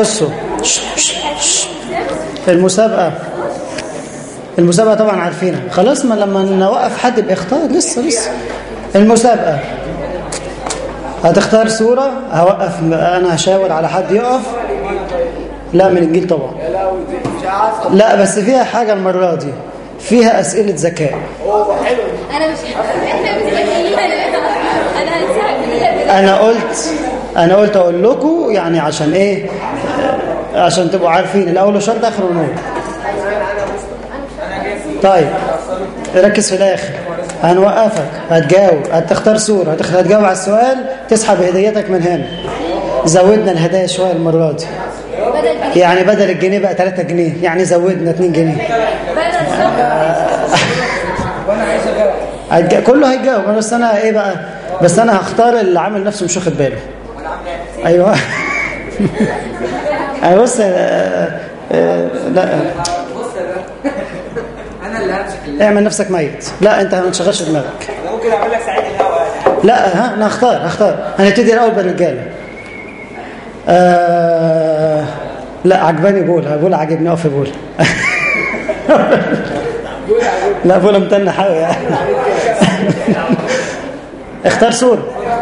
بصوا المسابقة المسابقة طبعا عارفينها خلاص ما لما نوقف حد بيختار لسه لسه المسابقة هتختار صورة هوقف أنا هشاور على حد يقف لا من الجيل طبعا لا بس فيها حاجة المرة دي فيها أسئلة ذكاء انا مش احنا مش ذكيين انا هنساعد أنا قلت أنا قلت أقول لكم يعني عشان إيه عشان تبقوا عارفين الأول شرط آخر ونور طيب ركز في الآخر هنوقفك هتجاوب هتختار صورة هتخ- هتجاوب على السؤال تسحب هديتك من هنا زودنا الهدايا شوية المرة دي بدل جنيه يعني بدل الجنيه بقى 3 جنيه يعني زودنا 2 جنيه بدل شهر هتجا- كله هيتجاوب بس انا ايه بقى بس انا هختار اللي عامل نفسه مش واخد باله ايوه ايوه بص آه، آه، لا انا اللي همسك اعمل نفسك ميت لا انت ما تشغلش دماغك انا ممكن اعمل لك سعيد الهوا يعني لا ها انا هختار هختار هنبتدي الاول بالرجاله آه لا عجباني بول بول عجبني اقف بول لا بول امتن حاوي يعني اختار صورة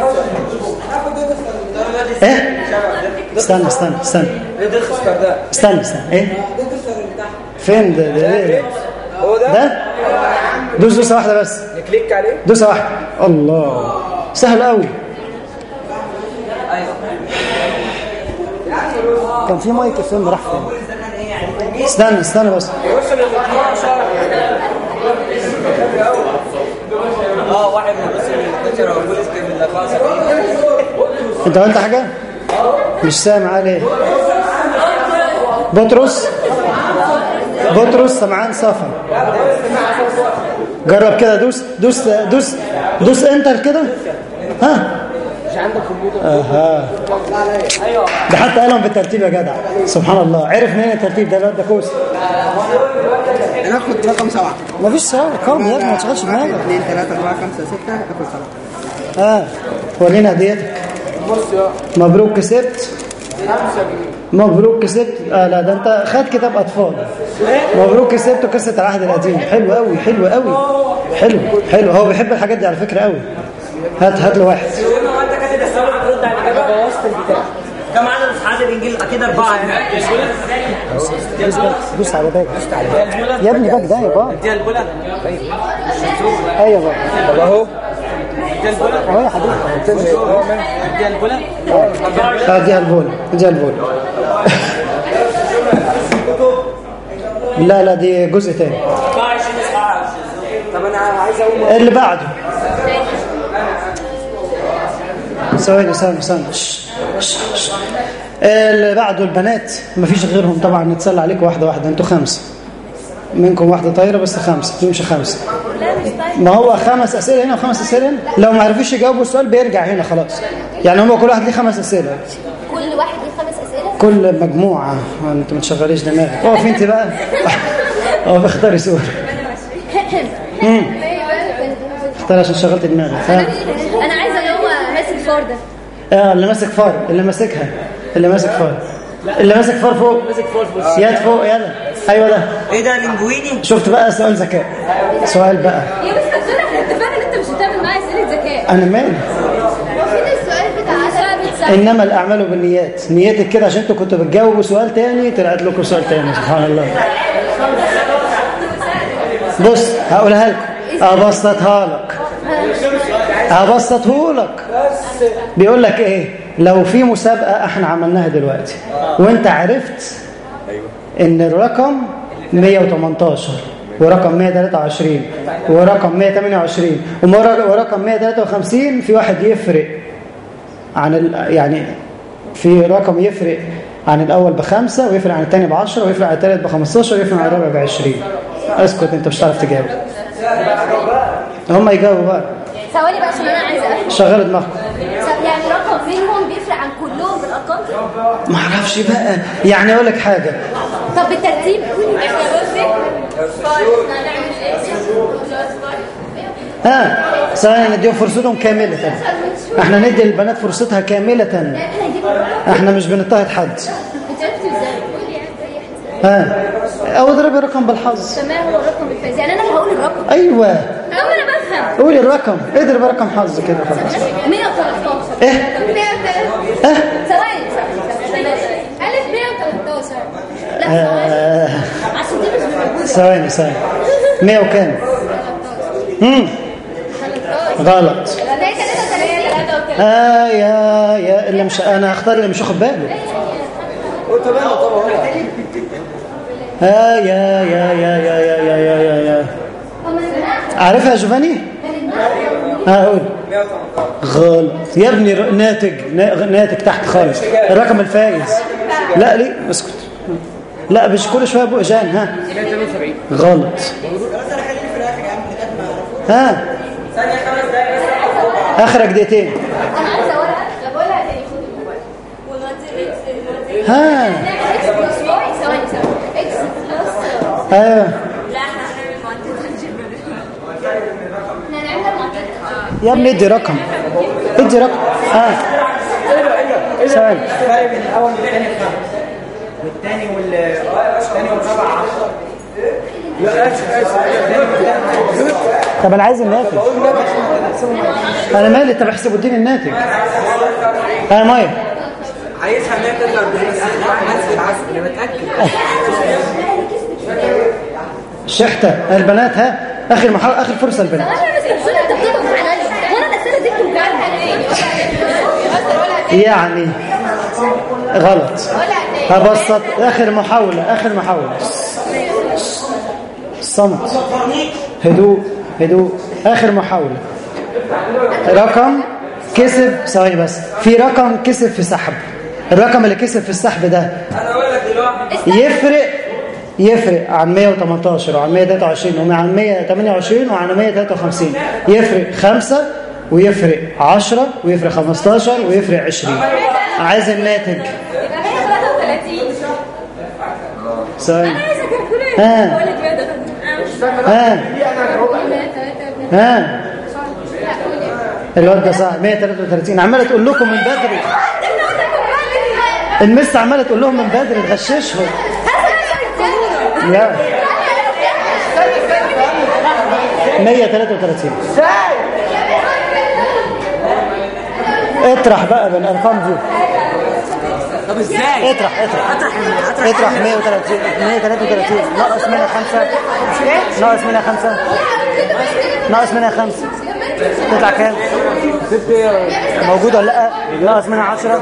ايه استنى استنى استنى ايه ده الخسكر ده استنى استنى ايه فين ده ده ايه هو ده ده دوس دوسه واحده بس نكليك عليه دوسه واحده الله سهل قوي كان في مايك فين راح فين استنى استنى بس وصل ل 12 اه واحد من وصل ل 12 هو بوليس كان من الخاصه انت قلت حاجه مش سامع عليه بطرس بطرس سمعان صفا جرب كده دوس دوس دوس دوس انتر كده ها مش عندك كمبيوتر اها ده حتى قالهم بالترتيب يا جدع سبحان الله عرف منين الترتيب ده الواد ده كوس ناخد رقم سبعة مفيش سؤال كرم يا ابني ما تشغلش دماغك 2 3 4 5 6 ناخد سبعة اه ورينا هديتك بص يا مبروك كسبت 5 جنيه مبروك كسبت آه لا ده انت خد كتاب اطفال مبروك كسبت قصه العهد القديم حلو قوي حلو قوي حلو حلو هو بيحب الحاجات دي على فكره قوي هات هات له واحد هو انت كاتب السؤال هترد على الاجابه بوظت البتاع كم عدد اصحاب الانجيل اكيد اربعه يعني دوس باك دوس على باك يا ابني باك ده يا بابا دي البوله ايوه بابا طب اهو دي البوله اهو يا حبيبي دي البوله اه دي البول دي البول لا لا دي جزء تاني 24 اصحاب طب انا عايز اقول اللي بعده ثواني ثواني ثواني شش، شش، شش. اللي بعده البنات مفيش غيرهم طبعا نتسلى عليكم واحده واحده انتوا خمسه منكم واحده طايره بس خمسه تمشي خمسه لا مش طيب ما هو خمس اسئله هنا وخمس اسئله هنا لو ما عرفوش يجاوبوا السؤال بيرجع هنا خلاص يعني هم كل واحد ليه خمس اسئله كل واحد ليه خمس اسئله كل مجموعه انت ما تشغليش دماغك اقف انت بقى اقف اختاري سؤال اختاري عشان شغلت دماغك ها انا عايزه اللي هو ماسك فار ده اه اللي ماسك فار اللي ماسكها اللي ماسك فار اللي ماسك فار فوق ماسك فوق بص يد فوق يلا ايوه ده ايه ده لينجويني شفت بقى سؤال ذكاء سؤال بقى يا بس دكتور احنا اتفقنا ان انت مش هتعمل معايا اسئله ذكاء انا مالي فين السؤال بتاع عشان انما الاعمال بالنيات نيتك كده عشان انتوا كنتوا بتجاوبوا سؤال تاني طلعت لكم سؤال تاني سبحان الله بص هقولها لكم ابسطها لك ابسطه لك بيقول لك ايه لو في مسابقه احنا عملناها دلوقتي وانت عرفت ان الرقم 118 ورقم 123 ورقم 128 ومر- ورقم 153 في واحد يفرق عن ال... يعني في رقم يفرق عن الأول بخمسة ويفرق عن الثاني بعشرة ويفرق عن الثالث بخمستاشر ويفرق عن الرابع بعشرين اسكت انت مش هتعرف تجاوب هم يجاوبوا بقى ثواني بقى عشان انا عايزه افهم شغل دماغك يعني رقم فيهم بيفرق عن كلهم بالارقام ما اعرفش بقى يعني اقول لك حاجة طب بالترتيب احنا بصي هنعمل ايه ها ثواني نديهم فرصتهم كاملة احنا ندي البنات فرصتها كاملة احنا نجيب الرقم احنا مش بنضطهد حد بتعرف عرفت ازاي؟ قولي عرفت اي حساب ها او اضربي الرقم بالحظ فما هو الرقم الفائز يعني انا اللي هقول الرقم ايوه اما انا بفهم قولي الرقم اضرب رقم حظ كده خلاص 113 إيه؟ 113 اه ثواني ثواني ألف 113 لا ثواني آه، عشان دي مش موجودة ثواني ثواني 100 وكام 13 امم 13 غلط لا ده 33 اه يا يا اللي مش انا هختار اللي مش واخد باله اه يا يا يا يا يا يا يا يا يا عارفها يا جوفاني اه قول غلط يا ابني ر- ناتج نا- ناتج تحت خالص الرقم الفائز لا ليه اسكت لا مش كل شويه ابو جان ها غلط ها ثانية خمس دقايق بس اخرك دقيقتين انا عايزه اقولها بقولها تاني خد الموبايل ونودي اكس ها اكس بلس واي ثواني ثواني اكس بلس ايوه لا احنا هنعمل معدل احنا هنعمل معدل يا ابني ادي رقم ادي رقم ها ثواني الفرق بين الاول والثاني خمس والثاني والثاني والرابع 10 لا اسف اسف طب انا عايز الناتج انا مالي طب احسبوا اديني الناتج ها مايا عايزها ان هي تطلع بنفس العسل انا متاكد شحته البنات ها اخر محاولة اخر فرصه البنات انا بس بقول انت بتضغط عليا وانا الاسئله دي بتوجعني يعني غلط هبسط اخر محاوله اخر محاوله صمت هدوء هدوء اخر محاوله رقم كسب ثواني بس في رقم كسب في سحب الرقم اللي كسب في السحب ده انا اقول لك دلوقتي يفرق يفرق عن 118 وعن 123 وعن 128 وعن 153 يفرق 5 ويفرق 10 ويفرق 15 ويفرق 20 عايز الناتج يبقى 133 ثواني انا عايزه كالكوليت ها. بقول لك 133 ها ها الواد ده صح 133 عماله تقول لكم من بدري المس عماله تقول لهم من بدري تغششهم يا 133 اطرح بقى بالارقام دي طب ازاي؟ اطرح اطرح اطرح اطرح اطرح 130 133 ناقص منها 5 ناقص منها 5 ناقص منها 5 تطلع كام؟ موجودة ولا لا؟ ناقص منها 10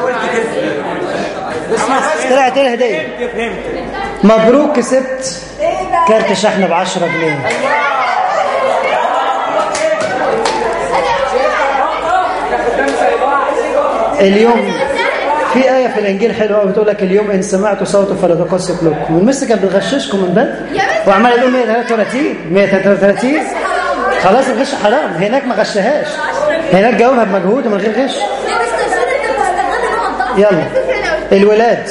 طلعت ايه الهدية؟ مبروك كسبت كارت شحن ب 10 جنيه اليوم في آية في الإنجيل حلوة قوي بتقول لك اليوم إن سمعتوا صوته فلا تقسوا قلوبكم والمس كانت بتغششكم من بدري وعمال يقول 133 133 خلاص الغش حرام هناك ما غشهاش هناك جاوبها بمجهود ومن غير غش يلا الولاد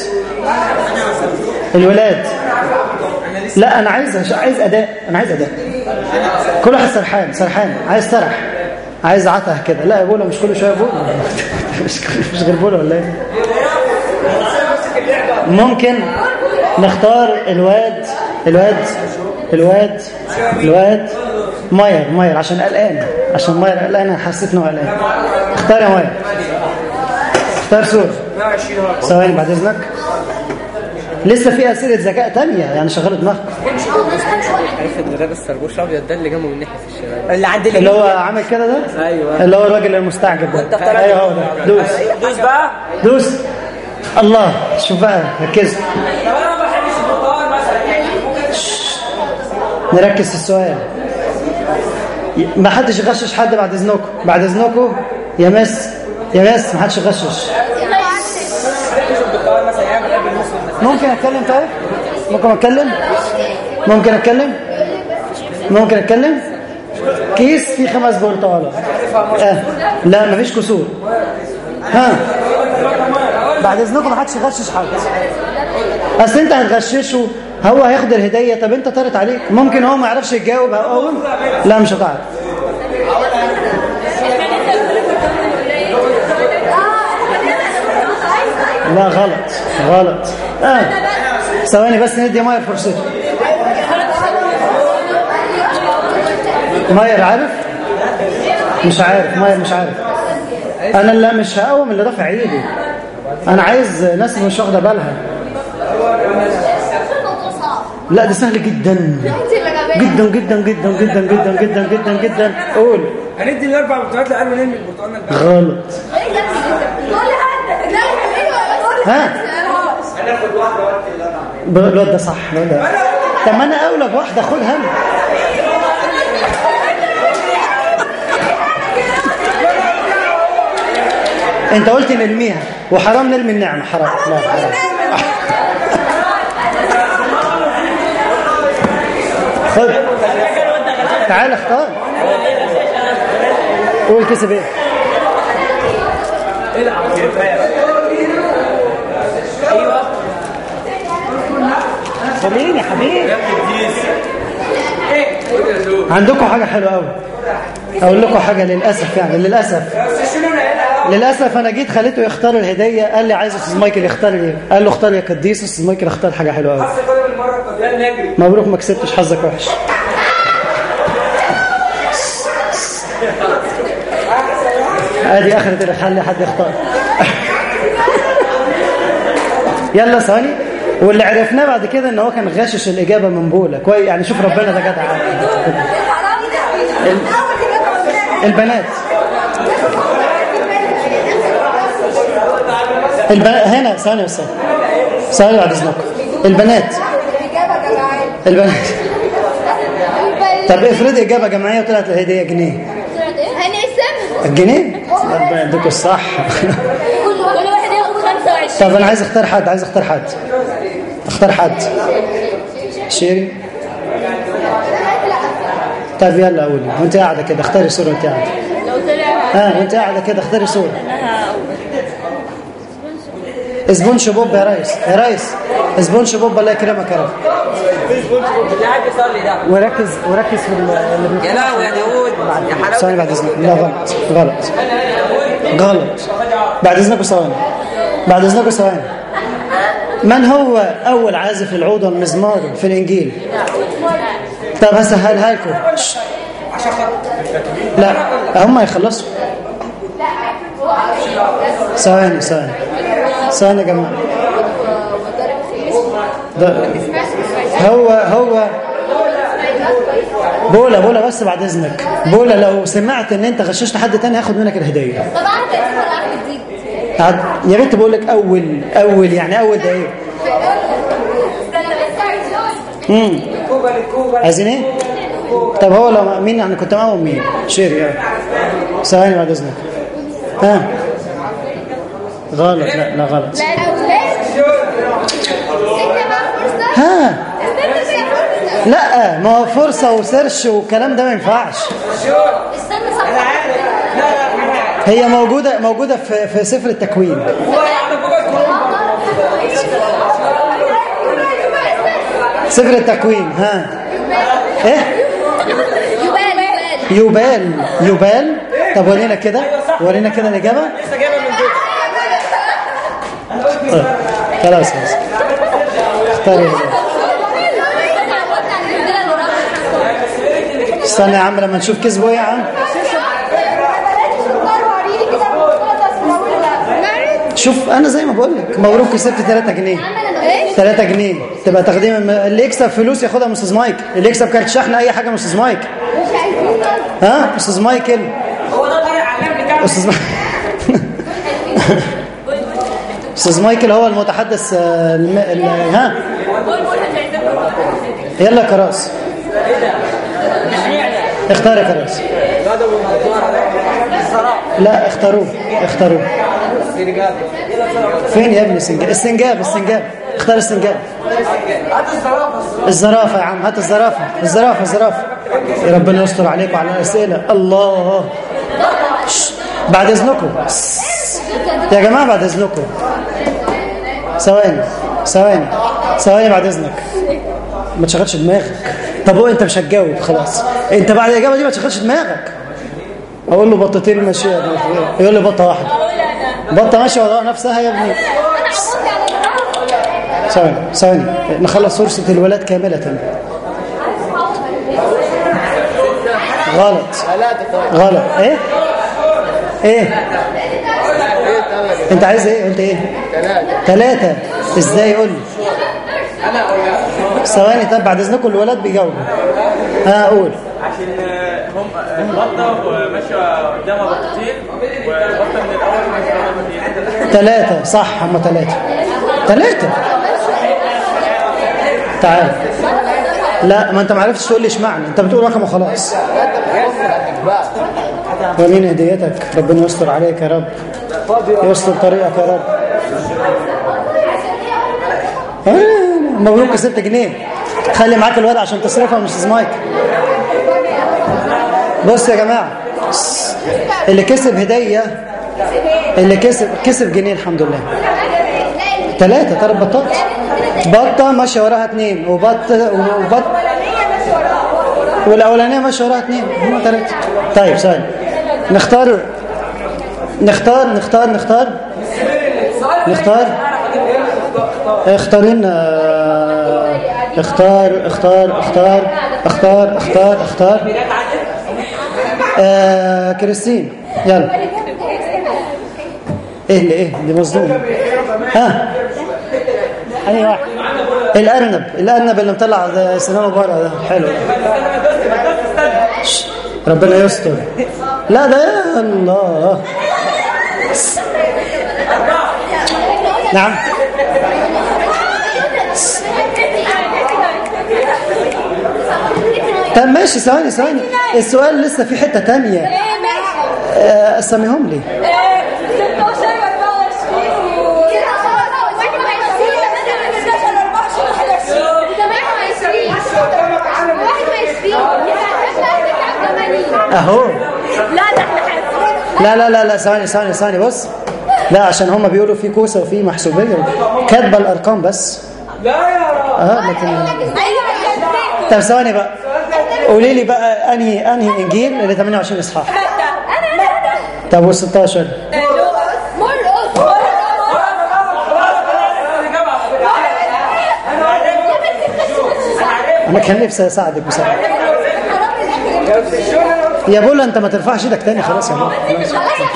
الولاد لا انا عايز عايز اداء انا عايز اداء كل واحد سرحان سرحان عايز سرح عايز عته كده لا بولا مش كل شويه بولا مش مش غير بولا ولا ايه ممكن نختار الواد الواد الواد الواد ماير ماير عشان قلقان عشان ماير قلقان حسيت انه قلقان اختار يا ماير اختار سور 120 هرب ثواني بعد اذنك لسه في اسئله ذكاء تانية يعني شغلوا دماغك عارف ان ده بس الربوش الابيض ده اللي جنبه من ناحيه الشمال اللي عند اللي هو عامل كده ده ايوه اللي هو الراجل المستعجب ده ايوه هو ده دوس دوس بقى دوس الله شوف بقى ركز طب انا ما بحبش البرتقال مثلا نركز في السؤال ما حدش يغشش حد بعد اذنكم بعد اذنكم يا مس يا مس ما حدش يغشش البرتقال مثلا يعني بحب المسلم مثلا ممكن اتكلم طيب ممكن اتكلم ممكن اتكلم ممكن اتكلم كيس فيه خمس برتقالات آه. لا مفيش كسور ها بعد اذنكم ما حدش يغشش حد اصل انت هتغششه هو هياخد الهديه طب انت طارت عليك ممكن هو ما يعرفش يجاوب اول لا مش هتعرف لا غلط غلط آه. ثواني بس ندي ماير فرصته ماير عارف مش عارف ماير مش عارف انا لا مش هقوم اللي رافع ايدي انا عايز ناس مش واخده بالها الموضوع صعب لا ده سهل جدا انت اللي غبية جدا جدا جدا جدا جدا جدا جدا جدا قول هندي الاربع برتقالات لقلب نرمي البرتقال الباقي غلط قولي حد لا ايوه ها ب- الواد ده صح الواد ده طب ما انا اولى بواحده خدها انا انت قلت نرميها وحرام نرمي النعمه حرام لا حرام خد تعال اختار قول كسب ايه خليني يا حبيبي عندكم حاجة حلوة قوي أقول لكم حاجة للأسف يعني للأسف للأسف أنا جيت خليته يختار الهدية قال لي عايز أستاذ مايكل يختار إيه قال له اختار يا قديس أستاذ مايكل اختار حاجة حلوة قوي بس قدم المره القادمه نجري مبروك ما كسبتش حظك وحش ادي اخرة اللي خلي حد يختار يلا ثواني واللي عرفناه بعد كده ان هو كان غشش الاجابه من بولا كويس يعني شوف ربنا ده جدع البنات البنات هنا ثانيه بس ثانيه بعد اذنكم البنات البنات طب افرضي اجابه جماعيه وطلعت الهديه جنيه هنقسمها الجنيه ربنا يديكوا الصح كل واحد ياخد 25 طب انا عايز اختار حد عايز اختار حد اختار حد شيري طب يلا قولي وانت قاعده كده اختاري صوره وانت قاعده لو طلع اه وانت قاعده كده اختاري صوره انا سبونج بوب يا ريس يا ريس سبونج بوب الله يكرمك يا رب اللي قاعد يصلي ده وركز وركز في ال- اللي بنت- يا لهوي يا داوود يا حلاوه ثواني بعد اذنك لا غلط غلط غلط بعد اذنك ثواني بعد اذنك ثواني من هو اول عازف العود والمزمار في الانجيل طب هسهلها لكم شش. لا هم يخلصوا ثواني ثواني ثواني يا جماعه ده هو هو بولا بولا بس بعد اذنك بولا لو سمعت ان انت غششت حد تاني هاخد منك الهديه طبعا تقسيم ولا عقد جديد عاد- يا بنت بقول لك اول اول يعني اول ده ايه استنى بس امم كوبا للكوبا عايزين ايه طب هو لو مين انا كنت معاهم مين شيري اه ثواني بعد اذنك ها غلط لا لا غلط لا الاولاد انت بقى فرصه ها استنى فيها فرصه لا ما هو فرصه وسيرش والكلام ده ما ينفعش استنى صح هي موجوده موجوده في في سفر التكوين سفر التكوين ها ايه يبال يبال يبال طب ورينا كده ورينا كده الاجابه لسه جايبها من بيت طيب. خلاص خلاص اختاري الإجابة. استنى يا عم لما نشوف كسبوا ايه يا عم شوف انا زي ما بقول لك مبروك كسبت 3 جنيه 3 جنيه تبقى تقديم الم- اللي يكسب فلوس ياخدها من استاذ مايك اللي يكسب كارت شحن اي حاجه من استاذ مايك ها استاذ مايكل هو ده طارق علام بتاع استاذ مايكل استاذ مايكل هو المتحدث آه، الم... ال... ها يلا يا كراس اختار يا كراس لا ده بالنضاره ده الصراحه لا اختاروه اختاروه فين يا ابني السنجاب السنجاب السنجاب اختار السنجاب هات الزرافه الزرافة يا عم هات الزرافة الزرافة الزرافة يا ربنا يستر عليكم على الأسئلة الله شش. بعد إذنكم يا جماعة بعد إذنكم ثواني ثواني ثواني بعد إذنك ما تشغلش دماغك طب هو أنت مش هتجاوب خلاص أنت بعد الإجابة دي ما تشغلش دماغك أقول له بطتين ماشية يقول لي بطة واحدة بطة ماشية وراء نفسها يا ابني ثواني ثواني نخلص فرصة الولاد كاملة غلط غلط ايه ايه انت عايز ايه قلت ايه ثلاثة ازاي قول لي ثواني طب بعد اذنكم الولاد بيجاوبوا ها قول عشان هم بطه وماشيه قدامها بطتين والبطه من الاول ماشيه قدامها بطتين ثلاثة صح هم ثلاثة ثلاثة تعال لا ما انت ما عرفتش تقول لي اشمعنى انت بتقول رقم وخلاص ومين هديتك ربنا يستر عليك يا رب يستر طريقك يا رب آه، مبروك 6 جنيه خلي معاك الواد عشان تصرفها مش مايك بص يا جماعه اللي كسب هديه اللي كسب كسب جنيه الحمد لله ثلاثة ثلاث بطات بطة ماشية وراها اثنين وبط وبط والأولانية ماشية وراها اثنين هم ثلاثة طيب ثاني نختار نختار نختار نختار نختار اختارين آه، اختار اختار اختار اختار اختار اختار آه كريستين يلا ايه اللي ايه اللي مصدوم ها انهي واحد الارنب الارنب اللي مطلع ده سنانه بره ده حلو شش، ربنا يستر لا ده يا الله نعم طب ماشي ثواني ثواني السؤال لسه في حتة تانية آه، اسميهم لي اهو لا ده احنا حاسين لا لا لا لا ثواني ثواني ثواني بص لا عشان هم بيقولوا في كوسه وفي محسوبيه كاتبه الارقام بس لا يا رب اه لكن ايوه طب ثواني بقى قولي لي بقى انهي انهي انجيل اللي 28 اصحاح طب و 16 انا كان نفسي اساعدك بصراحه يا بولا انت ما ترفعش ايدك تاني خلاص يا بولا خلاص.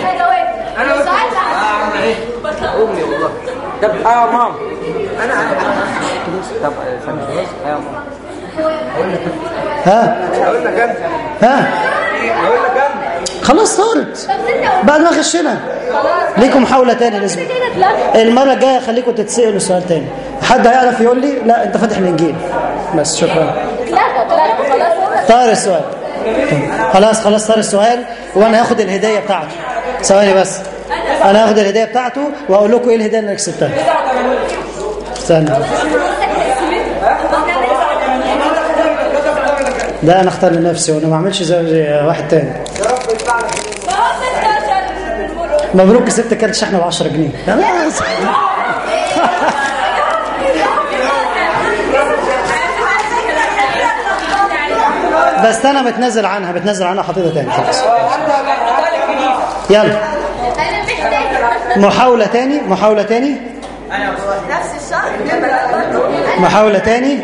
امي والله طب اه يا ماما انا طب ثانية بس اه يا ماما ها اقول لك انت ها اقول لك انت خلاص صارت بعد ما غشنا ليكم محاولة تاني لازم المرة الجاية خليكم تتسألوا سؤال تاني حد هيعرف يقول لي لا انت فاتح الانجيل بس شكرا طار السؤال خلاص خلاص طار السؤال وانا هاخد الهدية بتاعته ثواني بس انا هاخد الهدية بتاعته واقول لكم ايه الهدية اللي انا كسبتها استنى ده انا اختار لنفسي وانا ما اعملش زي زي واحد تاني مبروك كسبت كارت شحن ب 10 جنيه خلاص بس انا بتنزل عنها بتنزل عنها حاططها تاني خلاص يلا محاولة تاني محاولة تاني نفس الشهر محاولة تاني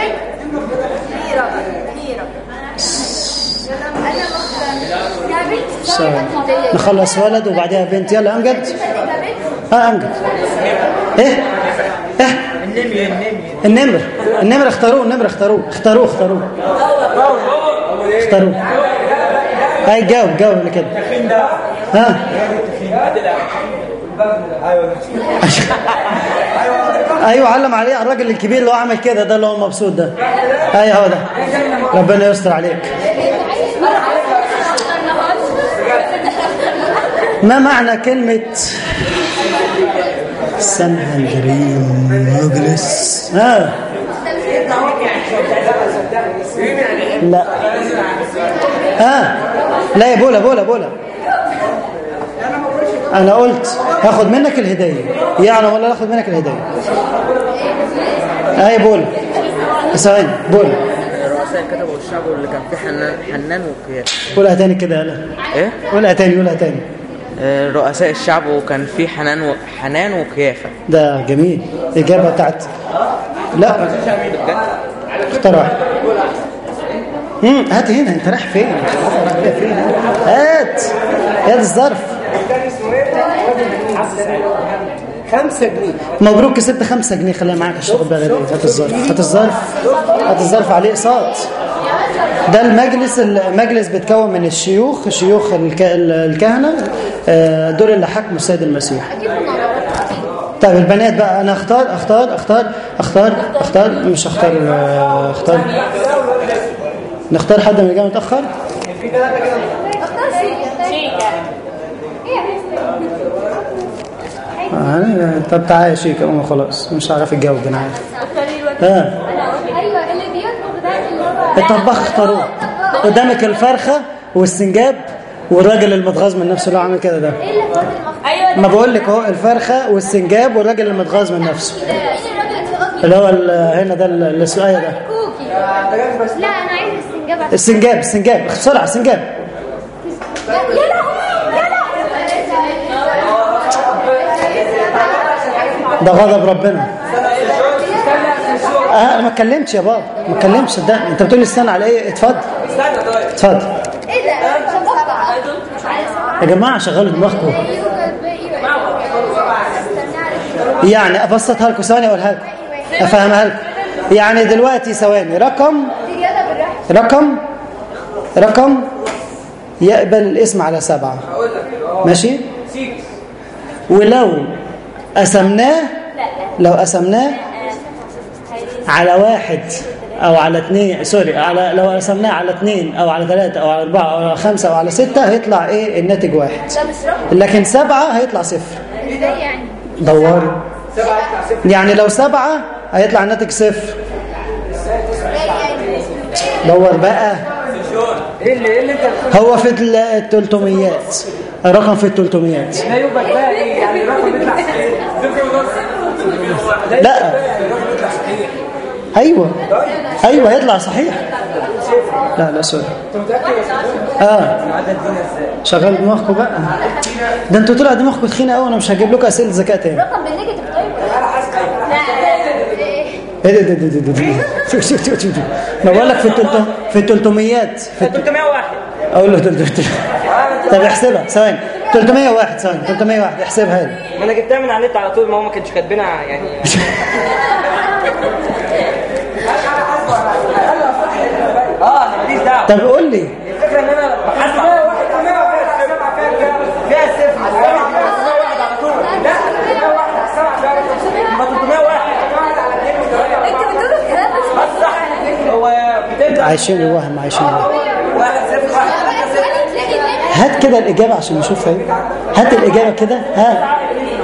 ثواني. نخلص ولد وبعدها بنت يلا امجد اه امجد ايه ايه النمر النمر اختاروه النمر اختاروه اختاروه اختاروه اختاروه هاي جاوب جاوب اللي كده ها ايوه علم عليه الراجل الكبير اللي هو عمل كده ده اللي هو المبسوط ده ايوه هو ده ربنا يستر عليك ما معنى كلمة سنهندرين مجلس ها لا ها لا يا بولا بولا بولا انا قلت هاخد منك الهدية يعني ولا هاخد منك الهدية اي بولا ثواني بولا الرؤساء كتبوا الشعب اللي كان فيه حنان حنان وقياس قولها تاني كده يلا ايه قولها تاني قولها تاني آه، رؤساء الشعب وكان في حنان و... حنان وقيافة ده جميل الإجابة بتاعت لا اختار واحد امم هات هنا انت رايح فين رايح فين هات هات الظرف خمسة جنيه مبروك كسبت خمسة جنيه خليها معاك الشغل بقى غير هات الظرف هات الظرف هات الظرف عليه اقساط ده المجلس المجلس بيتكون من الشيوخ شيوخ الك- الكهنة آه، دول اللي حكموا السيد المسيح طيب البنات بقى انا اختار اختار اختار اختار اختار مش اختار آه، اختار نختار حد من الجامعة متأخر آه، طب تعالى يا شيك أم خلاص مش هعرف الجاوب انا عارف ها ايوه اللي بيطبخ ده اللي هو الطباخ اختاروه قدامك الفرخة والسنجاب والراجل المتغاظ من نفسه اللي هو عامل كده ده ايه اللي فاضل ايوه ما بقول لك اهو الفرخة والسنجاب والراجل المتغاظ من نفسه ايه الراجل اللي قصدي اللي هو ال- هنا ده ال- السؤال ده كوكي لا انا عايز السنجاب عشان- السنجاب السنجاب بسرعة السنجاب يا يا لهوي يا لهوي ده غضب ربنا اه انا ما اتكلمتش يا بابا ما اتكلمش ده انت بتقول لي استنى على ايه اتفضل اتفضل ايه ده سبعة يا جماعه شغلوا دماغكم يعني ابسطها لكم ثواني اقولها لكم افهمها لكم يعني دلوقتي ثواني رقم رقم رقم يقبل الاسم على سبعة ماشي ولو قسمناه لو قسمناه على واحد او على اثنين سوري على لو قسمناه على اثنين او على ثلاثة او على اربعة او على خمسة او على ستة هيطلع ايه الناتج واحد ده مش رقم لكن سبعة هيطلع صفر ازاي يعني دوروا يعني لو سبعة هيطلع الناتج صفر دور بقى ايه اللي ايه اللي انت بتقول هو في ال 300 الرقم في ال 300 لا يوجد بقى ايه يعني الرقم يطلع صحيح لا ايوه ايوه هيطلع صحيح لا لا سوري اه شغال دماغكم بقى ده انتوا طلع دماغكم تخينه قوي انا مش هجيب لكم اسئله ذكاء تاني رقم بالنيجاتيف طيب لا ايه ده ده ده ده ده ده ده ما بقول لك في التلت- في ال 300 في الت- 301 اقول له 300 طب احسبها ثواني 301 ثواني 301 احسبها لي ما انا جبتها من على النت على طول ما هو ما كانش كاتبينها يعني اه انا ماليش دعوه طب قول لي الفكره ان انا بحاسب على فيها الصفر واحد على طول لا 301 يبقى 301 انت بتقول الكلام ده بس صح هو بتبدا عايشين الوهم عايشين الوهم واحد صفر واحد هات كده الإجابة عشان نشوفها ايه هات الإجابة كده ها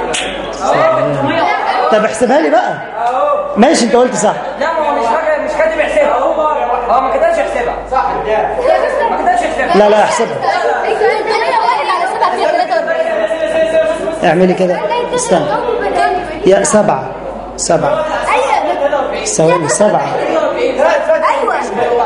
طب احسبها لي بقى ماشي انت قلت صح لا ما هو مش فاكر مش كاتب يحسبها هو ما كتبش يحسبها صح ما كتبش يحسبها لا لا احسبها واحد على سبعة فيها ثلاثة اعملي كده استنى يا سبعة سبعة ايوه ثواني سبعة ايوه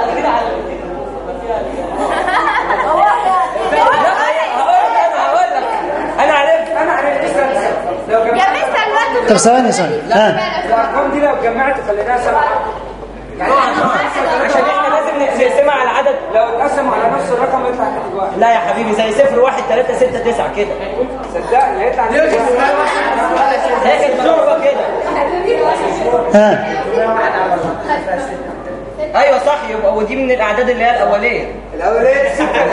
هقول لك انا عرفت انا عرفت استنى لو يا جمعت مستر الوقت طب ثواني ثواني ها الارقام دي لو جمعت خليناها سبعه يعني عشان احنا لازم نقسمها على عدد لو اتقسموا على نفس الرقم يطلع ناتج واحد لا يا حبيبي زي صفر واحد ثلاثة ستة تسعة كده صدقني هيطلع ناتج واحد هي كانت ظروفها كده ها ايوه صح يبقى ودي من الاعداد اللي هي الاوليه الاوليه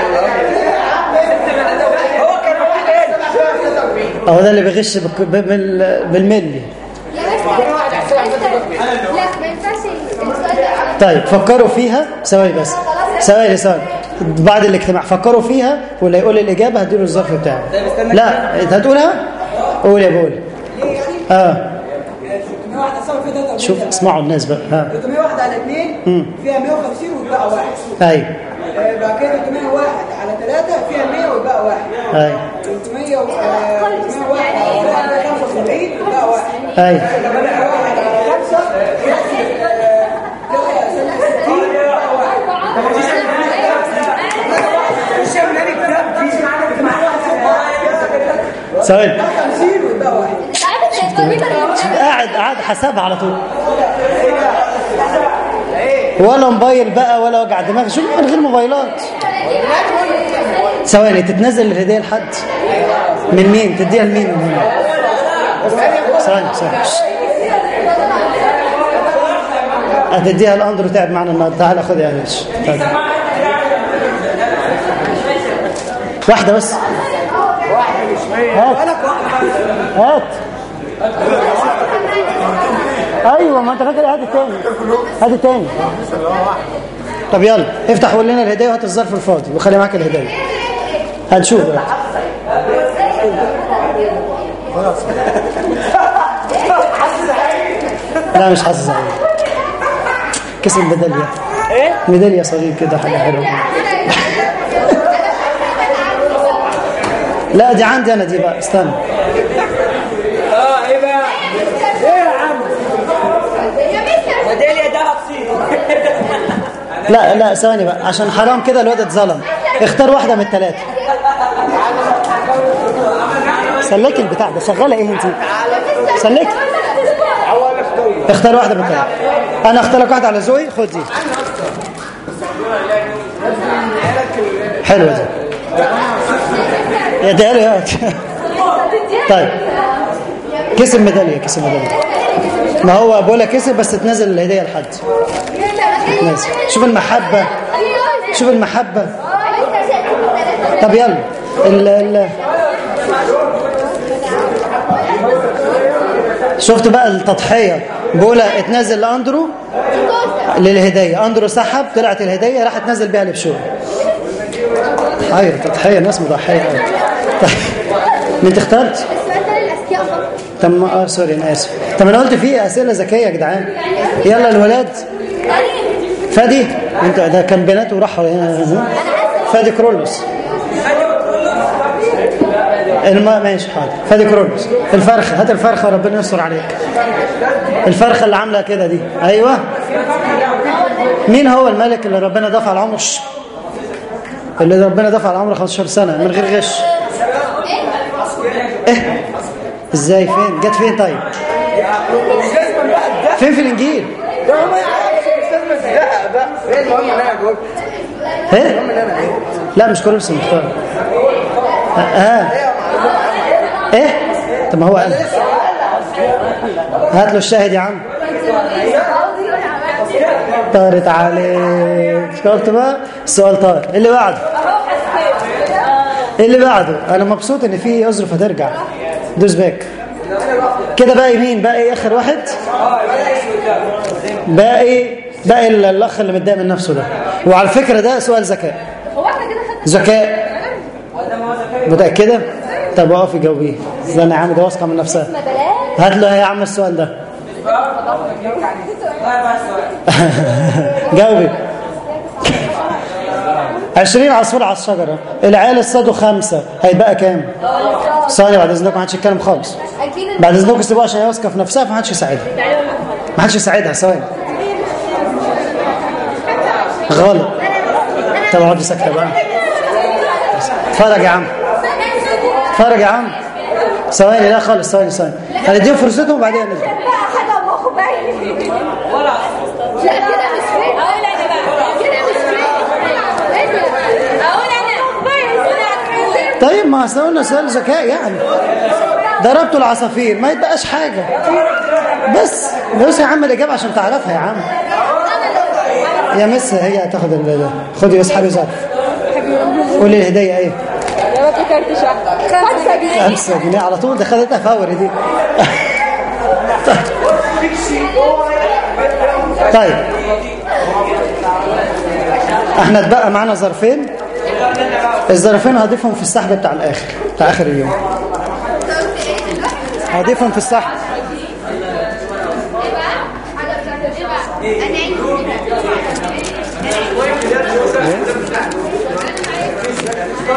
هو كان بيقول كده اهو ده اللي بيغش بك- ب- بال- بالملي يا مستر لا ما ينفعش السؤال ده طيب فكروا فيها ثواني بس ثواني ثواني بعد الاجتماع فكروا فيها واللي يقول الإجابة هديله الظرف بتاعه لا انت هتقولها قول يا بقول اه شوف اسمعوا الناس بقى ها 301 على 2 فيها 150 ويتبقى واحد ايوه آه، بعد كده 301 على 3 فيها 100 ويتبقى واحد ايوه 300 و- آه، 301 على 75 ويتبقى واحد ايوه 301 على 5 فيها 66 ويتبقى واحد ثواني ده 50 وده واحد عارف تقريبا قاعد قاعد حسابها على طول ولا موبايل بقى ولا وجع دماغ شوف من غير موبايلات ثواني تتنزل الهديه لحد من مين تديها لمين من هنا ثواني ثواني هتديها لاندرو تعب معنا النهارده تعالى خد يا باشا تعالى. واحده بس هات هات ايوه ما انت فاكر هات التاني هات التاني طب يلا افتح وقول لنا الهديه وهات الظرف الفاضي وخلي معاك الهديه هنشوف دلوقتي لا مش حاسس عليه كسب ميداليه ايه ميداليه صغير كده حاجه حلوه لا دي عندي انا دي بقى استنى اه ايه بقى ايه يا عم ميداليه دهب صيني لا لا ثواني بقى عشان حرام كده الواد اتظلم اختار واحده من الثلاثه سلكي البتاع ده شغاله ايه انت سلكي اختار واحده من الثلاثه انا اختار لك واحده على ذوقي خد دي حلوه دي يا داري يا طيب كسب ميداليه كسب ميداليه ما هو بولا كسب بس تنزل الهديه لحد نازل شوف المحبه شوف المحبه طب يلا ال ال شفت بقى التضحيه بولا اتنزل لاندرو للهديه اندرو سحب طلعت الهديه راح تنزل بيها لبشوي ايوه تضحيه ناس مضحيه قوي طيب انت اخترت السؤال ده للاذكياء فقط طب ما اه سوري انا اسف طب انا قلت في اسئله ذكيه يا جدعان يلا الولاد فادي انت ده كان بنات وراح فادي كرولوس الم... ماشي حاضر فادي كرولوس الفرخه هات الفرخه وربنا يستر عليك الفرخه اللي عامله كده دي ايوه مين هو الملك اللي ربنا دفع العمر اللي ربنا دفع العمر 15 سنه من غير غش ايه ازاي فين جت فين طيب فين في الانجيل ده هم يعرفش الاستاذ مسدقه بقى ايه المهم ان انا جاوبت ايه لا مش كرولوس المختار اه, آه. ايه طب ما هو قال هات له الشاهد يا عم طارت عليك شفت بقى السؤال طار اللي بعده اللي بعده انا مبسوط ان في اظرف هترجع دوس باك كده باقي مين باقي اخر واحد باقي باقي ال- الاخ اللي متضايق من نفسه ده وعلى فكره ده سؤال ذكاء هو احنا كده خدنا ذكاء متاكده طب اقفي جاوبيه استنى يا عم ده واثقه من نفسها ما بلاش هات له يا عم السؤال ده جاوبي 20 عصفور على الشجرة العيال اصطادوا خمسة هيبقى كام؟ ثانية بعد اذنكم ما حدش يتكلم خالص اكيد بعد اذنكم سيبوها عشان هي واثقة في نفسها فما حدش يساعدها ما حدش يساعدها ثواني غلط طب اقعدي ساكتة بقى اتفرج يا عم اتفرج يا عم ثواني لا خالص ثواني ثواني هنديهم فرصتهم وبعدين نبدأ حاجه مخه باين لا كده مش فين اقول انا بقى كده مش فين اقول انا طيب ما اصل قلنا سؤال ذكاء يعني ضربته العصافير ما يبقاش حاجة بس بص يا عم الإجابة عشان تعرفها يا عم يا مس هي هتاخد ال ده. خدي اسحبي ظرف قولي الهدية ايه؟ يا ما فكرتش واحده خمسه جنيه خمسة جنيه على طول ده خدتها فوري دي طيب احنا اتبقى معانا ظرفين الظرفين هضيفهم في السحب بتاع الاخر بتاع اخر اليوم هضيفهم في السحب انا عايز ايه